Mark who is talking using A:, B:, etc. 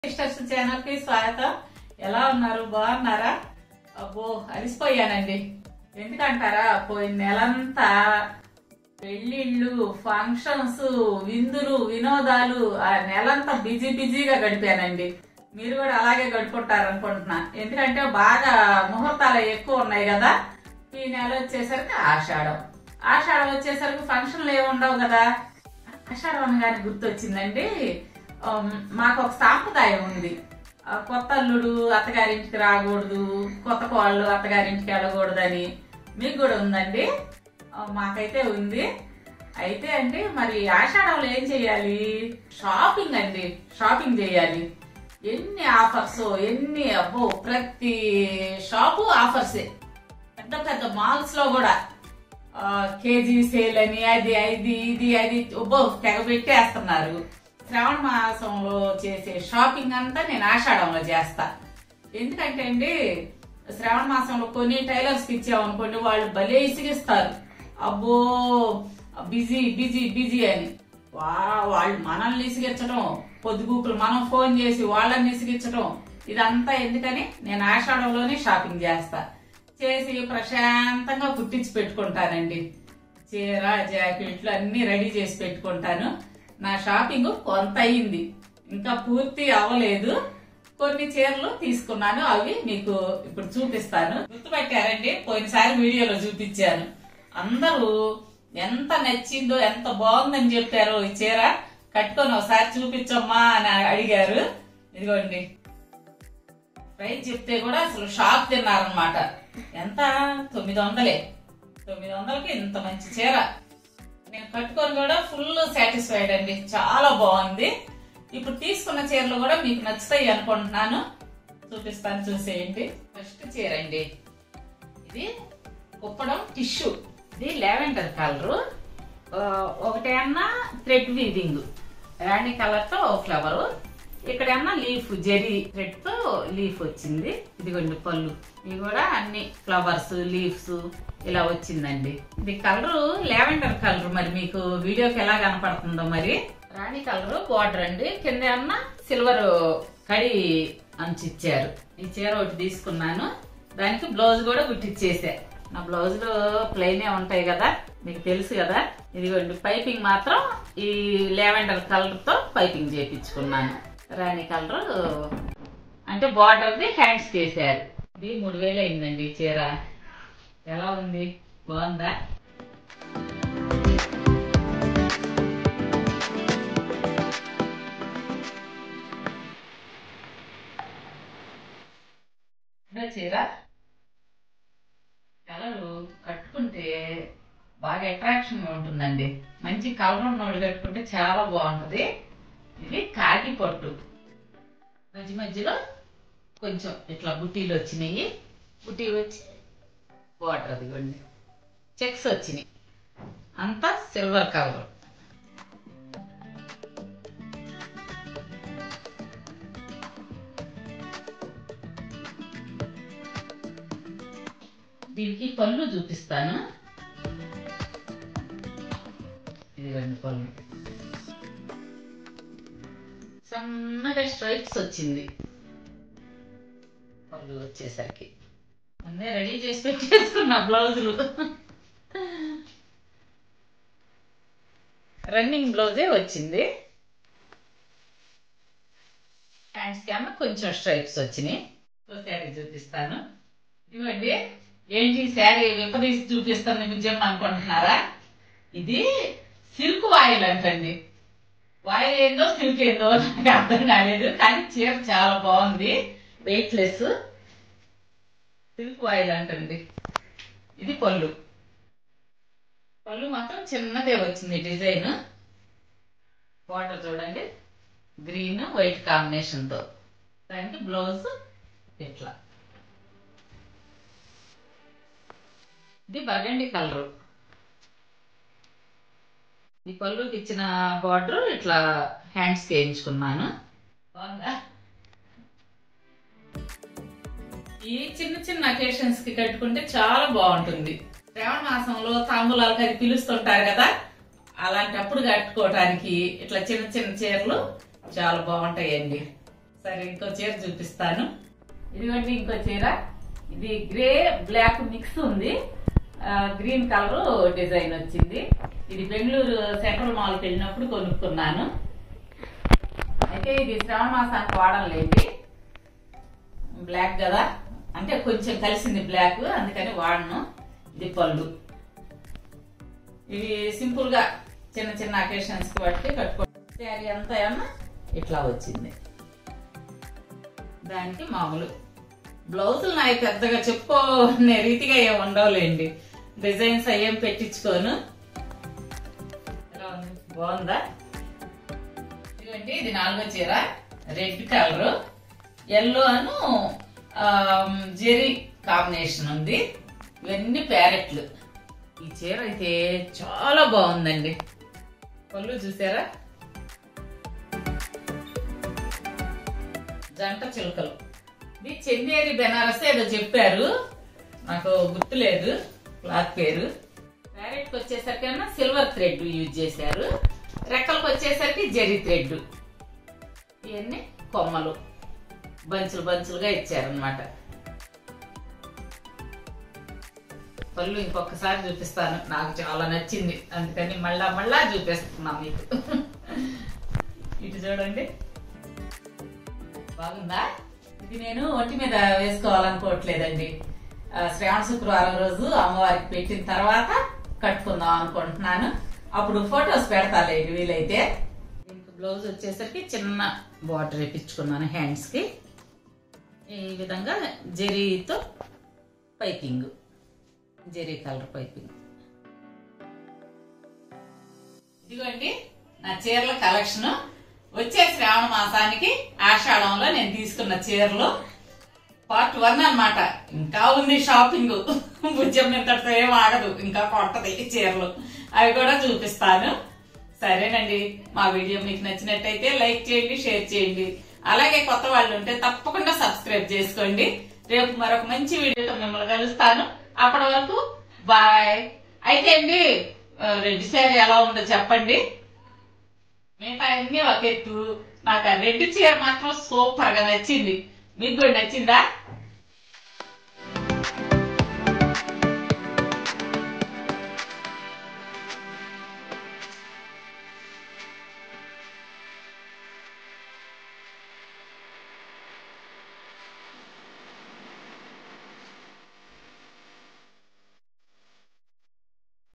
A: sisters channel కి స్వాగతం ఎలా ఉన్నారు బాగున్నారా అబ్బో అలిసిపోయానండి ఎందుకంటారా పోయిన నెలంతా పెళ్లిళ్ళు ఫంక్షన్స్ విందులు వినోదాలు ఆ నెలంతా బిజీ బిజీగా గడిపానండి మీరు కూడా అలాగే గడుపుకుంటారు అనుకుంటున్నా ఎందుకంటే బాగా ముహూర్తాలు ఎక్కువ ఉన్నాయి కదా ఈ నెల వచ్చేసరికి ఆషాఢం ఆషాఢం వచ్చేసరికి ఫంక్షన్లు ఏమి ఉండవు కదా ఆషాఢం అనగానే గుర్తొచ్చిందండి ఆమ్, మాకు ఒక సాంప్రదాయం ఉంది ఆ, కొత్త అల్లుడు అత్తగారింటికి రాకూడదు కొత్త కోళ్ళు అత్తగారింటికి వెళ్ళకూడదని మీకు కూడా ఉందండి ఆ, మాకైతే ఉంది అయితే అండి మరి ఆషాఢంలో ఏం చేయాలి షాపింగ్ అండి షాపింగ్ చేయాలి ఎన్ని ఆఫర్స్ ఎన్ని అబ్బో ప్రతి షాపు ఆఫర్సే పెద్ద పెద్ద మాల్స్ లో కూడా ఆ, కేజీ సేల్ అని అది అది ఇది అది ఒబ్బో తెగ పెట్టేస్తున్నారు శ్రావణ మాసంలో చేసే షాపింగ్ అంతా నేను ఆషాఢంలో చేస్తా ఎందుకంటే అండి శ్రావణ మాసంలో కొన్ని టైలర్స్ కి ఇచ్చామనుకోండి వాళ్ళు భలే ఇసిగిస్తారు అబ్బో బిజీ బిజీ బిజీ అని వా వాళ్ళు మనల్ని ఇసిగించడం పొద్దుగూకులు మనం ఫోన్ చేసి వాళ్ళని ఇసిగించడం ఇదంతా ఎందుకని నేను ఆషాఢంలోనే షాపింగ్ చేస్తా చేసి ప్రశాంతంగా కుట్టించి పెట్టుకుంటానండి చీర జాకెట్లు అన్ని రెడీ చేసి పెట్టుకుంటాను నా షాపింగ్ కొంత అయింది ఇంకా పూర్తి అవ్వలేదు కొన్ని చీరలు తీసుకున్నాను అవి మీకు ఇప్పుడు చూపిస్తాను గుర్తుపెట్టారండి పోయినసారి వీడియోలో చూపించాను అందరూ ఎంత నచ్చిందో ఎంత బాగుందని చెప్పారో ఈ చీర కట్టుకొని ఒకసారి చూపించమ్మా అని అడిగారు ఇదిగోండి ప్రైస్ చెప్తే కూడా అసలు షాక్ తిన్నారనమాట ఎంత తొమ్మిది వందలే తొమ్మిది వందలకి ఇంత మంచి చీర నేను కట్టుకొని కూడా ఫుల్ సాటిస్ఫైడ్ అండి చాలా బాగుంది ఇప్పుడు తీసుకున్న చీరలు కూడా మీకు నచ్చుతాయి అనుకుంటున్నాను చూపిస్తాను చూసేయండి ఫస్ట్ చీర అండి ఇది కుప్పడం టిష్యూ ఇది లావెండర్ కలర్ ఒకటేమన్నా థ్రెడ్ వీవింగ్ రాణి కలర్ తో ఫ్లవర్ ఇక్కడేమన్నా లీఫ్ జెరీ థ్రెడ్ తో లీఫ్ వచ్చింది ఇదిగోండి పళ్ళు ఇవి కూడా అన్ని ఫ్లవర్స్ లీవ్స్ ఇలా వచ్చిందండి ఇది కలర్ లావెండర్ కలర్ మరి మీకు వీడియోకి ఎలా కనపడుతుందో మరి రాణి కలర్ బార్డర్ అండి కింద ఏమన్నా సిల్వర్ కడి అంచు ఇచ్చారు ఈ చీర ఒకటి తీసుకున్నాను దానికి బ్లౌజ్ కూడా కుట్టించేసా నా బ్లౌజ్ లో ప్లెయినే ఉంటాయి కదా మీకు తెలుసు కదా ఇదిగోండి పైపింగ్ మాత్రం ఈ లావెండర్ కలర్ తో పైపింగ్ చేయించుకున్నాను రాణి కలర్ అంటే బార్డర్ ది హ్యాండ్స్ చేశారు ఇది మూడు వేలు అయిందండి ఈ చీర ఎలా ఉంది బాగుందా ఇదో చీర కలరు కట్టుకుంటే బాగా అట్రాక్షన్ ఉంటుందండి మంచి కలర్ ఉన్నోళ్ళు కట్టుకుంటే చాలా బాగుంటది ఇది కాకి పట్టు మధ్య మధ్యలో కొంచెం ఇట్లా బుట్టీలు వచ్చినాయి బుట్టీలు వచ్చి వాటర్ అదిగోండి చెక్స్ వచ్చినాయి అంతా సిల్వర్ కలర్ దీనికి పళ్ళు చూపిస్తాను ఇదిగోండి పళ్ళు సన్నగా స్ట్రైప్స్ వచ్చింది పళ్ళు వచ్చేసరికి ముందే రెడీ చేసి పెట్టేసుకున్నా బ్లౌజులు రన్నింగ్ బ్లౌజే వచ్చింది హ్యాండ్స్ కి ఏమో కొంచెం స్ట్రైప్స్ వచ్చినాయి సో శారీ చూపిస్తాను ఇవ్వండి ఏంటి శారీ విపరీసి చూపిస్తాను నిజం అనుకుంటున్నారా ఇది సిల్క్ వాయిల్ అంటండి వాయిల్ ఏందో సిల్క్ ఏందో నాకు అర్థం కాలేదు కానీ చీర చాలా బాగుంది వెయిట్లెస్ సిల్క్ వాయిల్ అంటండి ఇది పళ్ళు పళ్ళు మాత్రం చిన్నదే వచ్చింది డిజైన్ బార్డర్ చూడండి గ్రీన్ వైట్ కాంబినేషన్ తో దానికి బ్లౌజ్ ఇట్లా ఇది బగండి కలర్ ఈ పళ్ళుకి ఇచ్చిన బార్డర్ ఇట్లా హ్యాండ్స్ వేయించుకున్నాను బాగుందా ఈ చిన్న చిన్న అకేషన్స్ కి కట్టుకుంటే చాలా బాగుంటుంది శ్రావణ మాసంలో తాంబూలాలకు అది పిలుస్తుంటారు కదా అలాంటప్పుడు కట్టుకోవటానికి ఇట్లా చిన్న చిన్న చీరలు చాలా బాగుంటాయండి సరే ఇంకో చీర చూపిస్తాను ఇదిగోండి ఇంకో చీర ఇది గ్రే బ్లాక్ మిక్స్ ఉంది ఆ, గ్రీన్ కలర్ డిజైన్ వచ్చింది ఇది బెంగళూరు సెంట్రల్ మాల్కి వెళ్ళినప్పుడు కొనుక్కున్నాను అయితే ఇది శ్రావణ మాసానికి వాడలేండి బ్లాక్ కదా అంటే కొంచెం కలిసింది బ్లాక్ అందుకని వాడను ఇది పళ్ళు ఇవి సింపుల్ గా చిన్న చిన్న అకేషన్స్ కి వాటికి కట్టుకో శారీ అంతా ఏమన్నా ఇట్లా వచ్చింది దానికి మామూలు బ్లౌజులు నాకు పెద్దగా చెప్పుకోనే రీతిగా ఏం ఉండవులేండి డిజైన్స్ అయ్యేం పెట్టించుకోను ఎలా ఉంది బాగుందా ఇదిగోండి ఇది నాలుగో చీర రెడ్ కలర్ ఎల్లో అను జెరీ కాంబినేషన్ ఉంది ఇవన్నీ ప్యారెట్లు ఈ చీర అయితే చాలా బాగుందండి పళ్ళు చూసారా జంట చిలుకలు ఇది చెన్నేరి బెనారస్ ఏదో చెప్పారు నాకు గుర్తులేదు క్లాత్ పేరు ప్యారెట్కి వచ్చేసరికి అన్న సిల్వర్ థ్రెడ్ యూజ్ చేశారు రెక్కలకు వచ్చేసరికి జెరీ థ్రెడ్ ఇవన్నీ కొమ్మలు బంచులు బంచులుగా ఇచ్చారనమాట పళ్ళు ఇంకొకసారి చూపిస్తాను నాకు చాలా నచ్చింది అందుకని మళ్ళా మళ్ళా చూపిస్తున్నా మీకు ఇటు చూడండి బాగుందా ఇది నేను ఒంటి మీద వేసుకోవాలనుకోవట్లేదండి ఆ, శ్రావణ శుక్రవారం రోజు అమ్మవారికి పెట్టిన తర్వాత కట్టుకుందాం అనుకుంటున్నాను అప్పుడు ఫొటోస్ పెడతాలేండి వీలైతే దీనికి బ్లౌజ్ వచ్చేసరికి చిన్న బార్డర్ వేపించుకున్నాను హ్యాండ్స్ కి ఈ విధంగా జెరీతో పైపింగ్ జెరీ కలర్ పైపింగ్ ఇదిగోండి నా చీరల కలెక్షన్ వచ్చే శ్రావణ మాసానికి ఆషాఢంలో నేను తీసుకున్న చీరలు పార్ట్ వన్ అన్నమాట ఇంకా ఉంది షాపింగ్ భుజం నింతటితో ఏం ఆగదు ఇంకా కొట్టది చీరలు అవి కూడా చూపిస్తాను సరేనండి మా వీడియో మీకు నచ్చినట్టయితే లైక్ చేయండి షేర్ చేయండి అలాగే కొత్త వాళ్ళు ఉంటే తప్పకుండా సబ్స్క్రైబ్ చేసుకోండి రేపు మరొక మంచి వీడియోతో మిమ్మల్ని కలుస్తాను అప్పటి వరకు బాయ్ అయితే అండి ఆ, రెడ్ శారీ ఎలా ఉందో చెప్పండి మిగతా అన్ని ఒక ఎత్తు నాకు ఆ రెడ్ చీర మాత్రం సూపర్ గా నచ్చింది మీకు కూడా నచ్చిందా